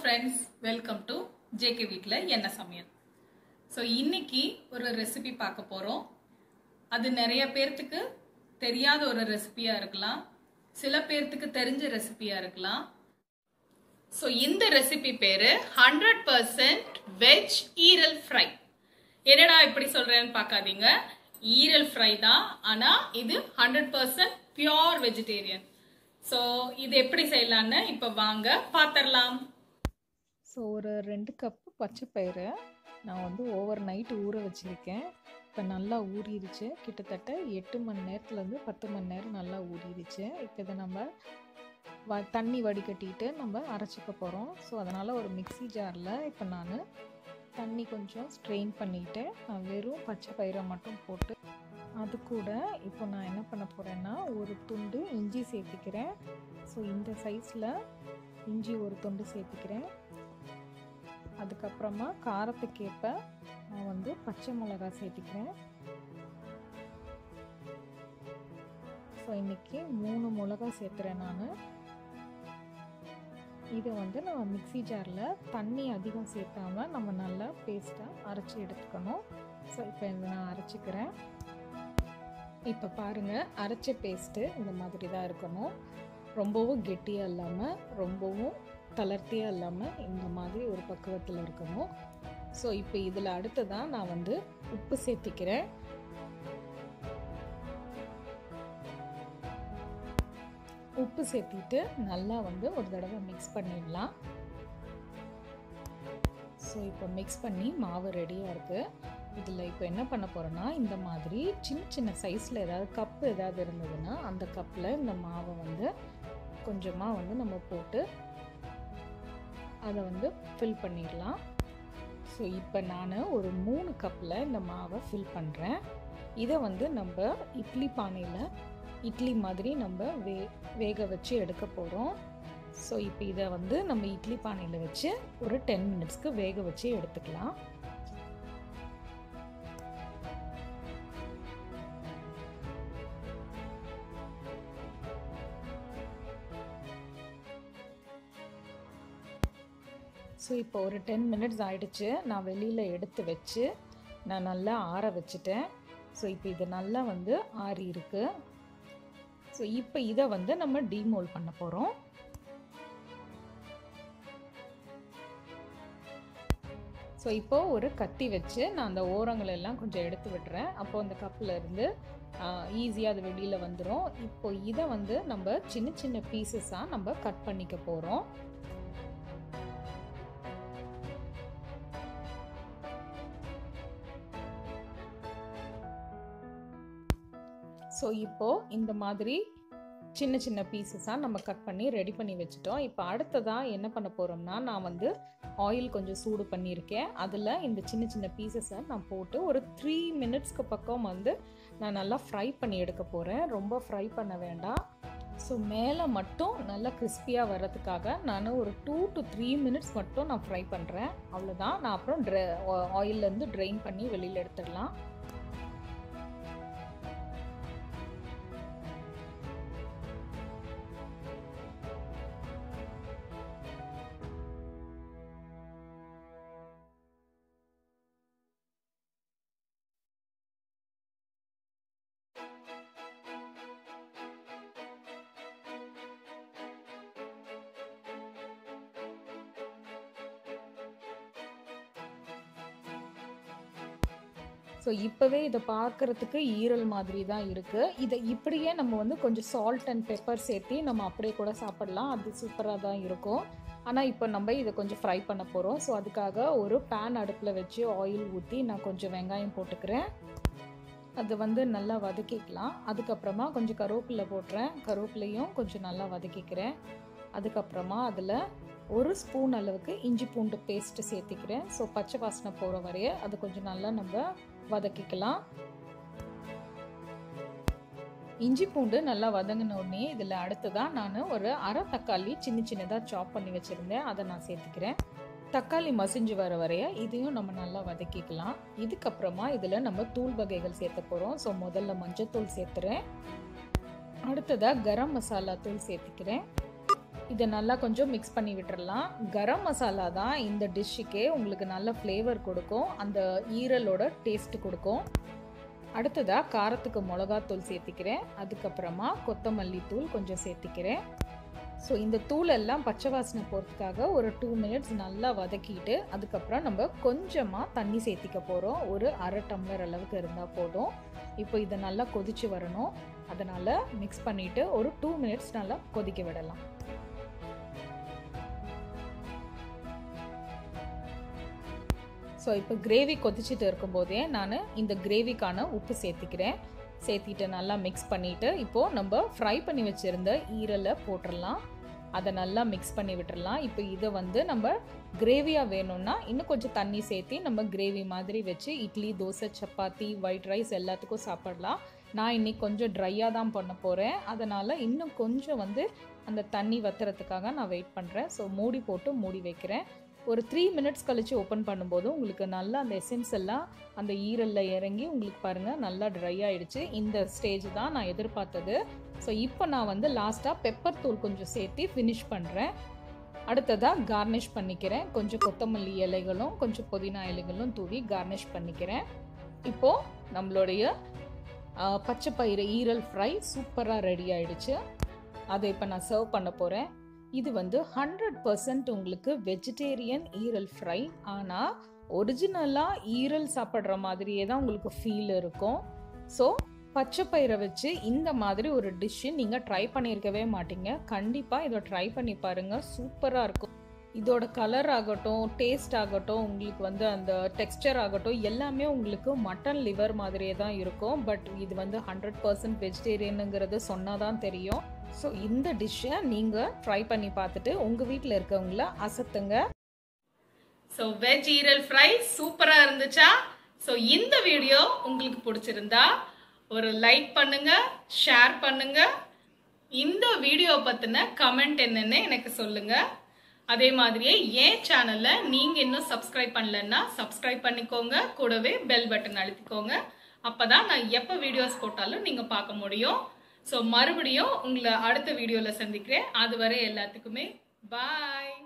friends welcome to JK வீட்டில் என்ன சமையல் ஸோ இன்னைக்கு ஒரு ரெசிபி பார்க்க போகிறோம் அது நிறைய பேர்த்துக்கு தெரியாத ஒரு ரெசிபியாக இருக்கலாம் சில பேர்த்துக்கு தெரிஞ்ச ரெசிபியாக இருக்கலாம் ஸோ இந்த ரெசிபி பேர் ஹண்ட்ரட் பர்சன்ட் வெஜ் ஈரல் ஃப்ரை என்னடா இப்படி சொல்கிறேன்னு பார்க்காதீங்க ஈரல் ஃப்ரை தான் ஆனால் இது hundred percent pure vegetarian so இது எப்படி செய்யலான்னு இப்போ வாங்க பார்த்துடலாம் ஸோ ஒரு ரெண்டு கப்பு பச்சை பயிறு நான் வந்து ஓவர் நைட் ஊற வச்சுருக்கேன் இப்போ நல்லா ஊறிடுச்சு கிட்டத்தட்ட எட்டு மணி நேரத்துலேருந்து பத்து மணி நேரம் நல்லா ஊறிடுச்சு இப்போ இதை நம்ம வ தண்ணி வடிகட்டிட்டு நம்ம அரைச்சிக்க போகிறோம் ஸோ அதனால் ஒரு மிக்ஸி ஜாரில் இப்போ நான் தண்ணி கொஞ்சம் ஸ்ட்ரெயின் பண்ணிவிட்டு நான் வெறும் பச்சை பயிரை மட்டும் போட்டு அது கூட இப்போ நான் என்ன பண்ண போகிறேன்னா ஒரு துண்டு இஞ்சி சேர்த்துக்கிறேன் ஸோ இந்த சைஸில் இஞ்சி ஒரு துண்டு சேர்த்துக்கிறேன் அதுக்கப்புறமா காரத்துக்கேற்ப நான் வந்து பச்சை மிளகா சேர்த்துக்கிறேன் ஸோ இன்றைக்கி மூணு மிளகா சேர்த்துறேன் நான் இதை வந்து நம்ம மிக்ஸி ஜாரில் தண்ணி அதிகம் சேர்த்தாம நம்ம நல்லா பேஸ்ட்டாக அரைச்சி எடுத்துக்கணும் ஸோ இப்போ இதை நான் அரைச்சிக்கிறேன் இப்போ பாருங்கள் அரைச்ச பேஸ்ட்டு இந்த மாதிரி தான் இருக்கணும் ரொம்பவும் கெட்டியாக இல்லாமல் ரொம்பவும் தளர்த்தியாக இல்லாமல் இந்த மாதிரி ஒரு பக்குவத்தில் இருக்கணும் ஸோ இப்போ இதில் அடுத்ததான் நான் வந்து உப்பு சேர்த்திக்கிறேன் உப்பு சேர்த்திட்டு நல்லா வந்து ஒரு தடவை மிக்ஸ் பண்ணிடலாம் ஸோ இப்போ மிக்ஸ் பண்ணி மாவு ரெடியாக இருக்குது இதில் இப்போ என்ன பண்ண போகிறோன்னா இந்த மாதிரி சின்ன சின்ன சைஸில் ஏதாவது கப்பு ஏதாவது இருந்ததுன்னா அந்த கப்பில் இந்த மாவை வந்து கொஞ்சமாக வந்து நம்ம போட்டு அதை வந்து ஃபில் பண்ணிடலாம் ஸோ இப்போ நான் ஒரு மூணு கப்பில் இந்த மாவை ஃபில் பண்ணுறேன் இதை வந்து நம்ம இட்லி பானையில் இட்லி மாதிரி நம்ம வே வேக வச்சு எடுக்க போகிறோம் ஸோ இப்போ இதை வந்து நம்ம இட்லி பானையில் வச்சு ஒரு டென் மினிட்ஸ்க்கு வேக வச்சு எடுத்துக்கலாம் ஸோ இப்போ ஒரு டென் மினிட்ஸ் ஆயிடுச்சு நான் வெளியில் எடுத்து வச்சு நான் நல்லா ஆற வச்சுட்டேன் ஸோ இப்போ இது நல்லா வந்து ஆறி இருக்கு ஸோ இப்போ இதை வந்து நம்ம டீமோல் பண்ண போகிறோம் ஸோ இப்போது ஒரு கத்தி வச்சு நான் அந்த ஓரங்கள் எல்லாம் கொஞ்சம் எடுத்து விட்டுறேன் அப்போது அந்த கப்பில் இருந்து ஈஸியாக அது வெளியில் வந்துடும் இப்போ இதை வந்து நம்ம சின்ன சின்ன பீசஸாக நம்ம கட் பண்ணிக்க போகிறோம் ஸோ இப்போது இந்த மாதிரி சின்ன சின்ன பீசஸாக நம்ம கட் பண்ணி ரெடி பண்ணி வச்சுட்டோம் இப்போ அடுத்ததாக என்ன பண்ண போகிறோம்னா நான் வந்து ஆயில் கொஞ்சம் சூடு பண்ணியிருக்கேன் அதில் இந்த சின்ன சின்ன பீசஸை நான் போட்டு ஒரு த்ரீ மினிட்ஸ்க்கு பக்கம் வந்து நான் நல்லா ஃப்ரை பண்ணி எடுக்க போகிறேன் ரொம்ப ஃப்ரை பண்ண வேண்டாம் ஸோ மேலே மட்டும் நல்லா கிறிஸ்பியாக வர்றதுக்காக நான் ஒரு டூ டு த்ரீ மினிட்ஸ் மட்டும் நான் ஃப்ரை பண்ணுறேன் அவ்வளோதான் நான் அப்புறம் ட்ரை ஆயிலேருந்து ட்ரெயின் பண்ணி வெளியில் எடுத்துடலாம் ஸோ இப்போவே இதை பார்க்குறதுக்கு ஈரல் மாதிரி தான் இருக்குது இதை இப்படியே நம்ம வந்து கொஞ்சம் சால்ட் அண்ட் பெப்பர் சேர்த்து நம்ம அப்படியே கூட சாப்பிட்லாம் அது சூப்பராக தான் இருக்கும் ஆனால் இப்போ நம்ம இதை கொஞ்சம் ஃப்ரை பண்ண போகிறோம் ஸோ அதுக்காக ஒரு பேன் அடுப்பில் வச்சு ஆயில் ஊற்றி நான் கொஞ்சம் வெங்காயம் போட்டுக்கிறேன் அது வந்து நல்லா வதக்கிக்கலாம் அதுக்கப்புறமா கொஞ்சம் கருவேப்பிலை போட்டுறேன் கருவேப்பிலையும் கொஞ்சம் நல்லா வதக்கிக்கிறேன் அதுக்கப்புறமா அதில் ஒரு ஸ்பூன் அளவுக்கு இஞ்சி பூண்டு பேஸ்ட்டு சேர்த்திக்கிறேன் ஸோ பச்சை வாசனை போகிற வரைய அது கொஞ்சம் நல்லா நம்ம வதக்கிக்கலாம் இஞ்சி பூண்டு நல்லா வதங்கின உடனே இதில் அடுத்ததாக நான் ஒரு அரை தக்காளி சின்ன சின்னதாக சாப் பண்ணி வச்சுருந்தேன் அதை நான் சேர்த்துக்கிறேன் தக்காளி மசிஞ்சு வர வரைய இதையும் நம்ம நல்லா வதக்கிக்கலாம் இதுக்கப்புறமா இதில் நம்ம தூள் வகைகள் சேர்த்த போகிறோம் ஸோ முதல்ல மஞ்சத்தூள் சேர்த்துறேன் அடுத்ததாக கரம் மசாலா தூள் சேர்த்துக்கிறேன் இதை நல்லா கொஞ்சம் மிக்ஸ் பண்ணி விட்டுறலாம் கரம் மசாலா தான் இந்த டிஷ்ஷுக்கே உங்களுக்கு நல்ல ஃப்ளேவர் கொடுக்கும் அந்த ஈரலோட டேஸ்ட் கொடுக்கும் அடுத்ததாக காரத்துக்கு மிளகாத்தூள் சேர்த்திக்கிறேன் அதுக்கப்புறமா கொத்தமல்லி தூள் கொஞ்சம் சேர்த்திக்கிறேன் ஸோ இந்த தூள் எல்லாம் பச்சை வாசனை போகிறதுக்காக ஒரு டூ மினிட்ஸ் நல்லா வதக்கிட்டு அதுக்கப்புறம் நம்ம கொஞ்சமாக தண்ணி சேர்த்திக்க போகிறோம் ஒரு அரை டம்ளர் அளவுக்கு இருந்தால் போதும் இப்போ இதை நல்லா கொதிச்சு வரணும் அதனால் மிக்ஸ் பண்ணிவிட்டு ஒரு டூ மினிட்ஸ் நல்லா கொதிக்க விடலாம் ஸோ இப்போ கிரேவி கொதிச்சுட்டு இருக்கும்போதே நான் இந்த கிரேவிக்கான உப்பு சேர்த்திக்கிறேன் சேர்த்திட்டு நல்லா மிக்ஸ் பண்ணிவிட்டு இப்போது நம்ம ஃப்ரை பண்ணி வச்சுருந்த ஈரலை போட்டுடலாம் அதை நல்லா மிக்ஸ் பண்ணி விட்டுறலாம் இப்போ இதை வந்து நம்ம கிரேவியாக வேணும்னா இன்னும் கொஞ்சம் தண்ணி சேர்த்தி நம்ம கிரேவி மாதிரி வச்சு இட்லி தோசை சப்பாத்தி ஒயிட் ரைஸ் எல்லாத்துக்கும் சாப்பிடலாம் நான் இன்னைக்கு கொஞ்சம் ட்ரையாக தான் பண்ண போகிறேன் அதனால் இன்னும் கொஞ்சம் வந்து அந்த தண்ணி வத்துறதுக்காக நான் வெயிட் பண்ணுறேன் ஸோ மூடி போட்டு மூடி வைக்கிறேன் ஒரு த்ரீ மினிட்ஸ் கழித்து ஓப்பன் பண்ணும்போது உங்களுக்கு நல்லா அந்த எசன்ஸ் எல்லாம் அந்த ஈரலில் இறங்கி உங்களுக்கு பாருங்கள் நல்லா ட்ரை ஆகிடுச்சு இந்த ஸ்டேஜ் தான் நான் எதிர்பார்த்தது ஸோ இப்போ நான் வந்து லாஸ்ட்டாக பெப்பர் தூள் கொஞ்சம் சேர்த்து ஃபினிஷ் பண்ணுறேன் அடுத்ததாக கார்னிஷ் பண்ணிக்கிறேன் கொஞ்சம் கொத்தமல்லி இலைகளும் கொஞ்சம் புதினா இலைகளும் தூவி கார்னிஷ் பண்ணிக்கிறேன் இப்போது நம்மளுடைய பச்சை பயிறு ஈரல் ஃப்ரை சூப்பராக ரெடி ஆயிடுச்சு அதை இப்போ நான் சர்வ் பண்ண போகிறேன் இது வந்து ஹண்ட்ரட் பர்சன்ட் உங்களுக்கு வெஜிடேரியன் ஈரல் ஃப்ரை ஆனால் ஒரிஜினலாக ஈரல் சாப்பிட்ற மாதிரியே தான் உங்களுக்கு ஃபீல் இருக்கும் ஸோ பச்சை பயிரை வச்சு இந்த மாதிரி ஒரு டிஷ்ஷு நீங்கள் ட்ரை பண்ணியிருக்கவே மாட்டீங்க கண்டிப்பாக இதை ட்ரை பண்ணி பாருங்கள் சூப்பராக இருக்கும் இதோட கலர் ஆகட்டும் டேஸ்ட் ஆகட்டும் உங்களுக்கு வந்து அந்த டெக்ஸ்டர் ஆகட்டும் எல்லாமே உங்களுக்கு மட்டன் லிவர் மாதிரியே தான் இருக்கும் பட் இது வந்து ஹண்ட்ரட் பர்சன்ட் வெஜிடேரியனுங்கிறது சொன்னால் தான் தெரியும் ஸோ இந்த டிஷ்ஷை நீங்கள் ட்ரை பண்ணி பார்த்துட்டு உங்கள் வீட்டில் இருக்கவங்கள அசத்துங்க ஸோ வெஜ் ஈரல் ஃப்ரை சூப்பராக இருந்துச்சா ஸோ இந்த வீடியோ உங்களுக்கு பிடிச்சிருந்தா ஒரு லைக் பண்ணுங்க ஷேர் பண்ணுங்க இந்த வீடியோ பற்றின கமெண்ட் என்னன்னு எனக்கு சொல்லுங்க அதே மாதிரியே என் சேனலை நீங்கள் இன்னும் சப்ஸ்கிரைப் பண்ணலன்னா சப்ஸ்கிரைப் பண்ணிக்கோங்க கூடவே பெல் பட்டன் அழுத்திக்கோங்க அப்போ தான் நான் எப்போ வீடியோஸ் போட்டாலும் நீங்கள் பார்க்க முடியும் ஸோ மறுபடியும் உங்களை அடுத்த வீடியோவில் சந்திக்கிறேன் அதுவரை எல்லாத்துக்குமே பாய்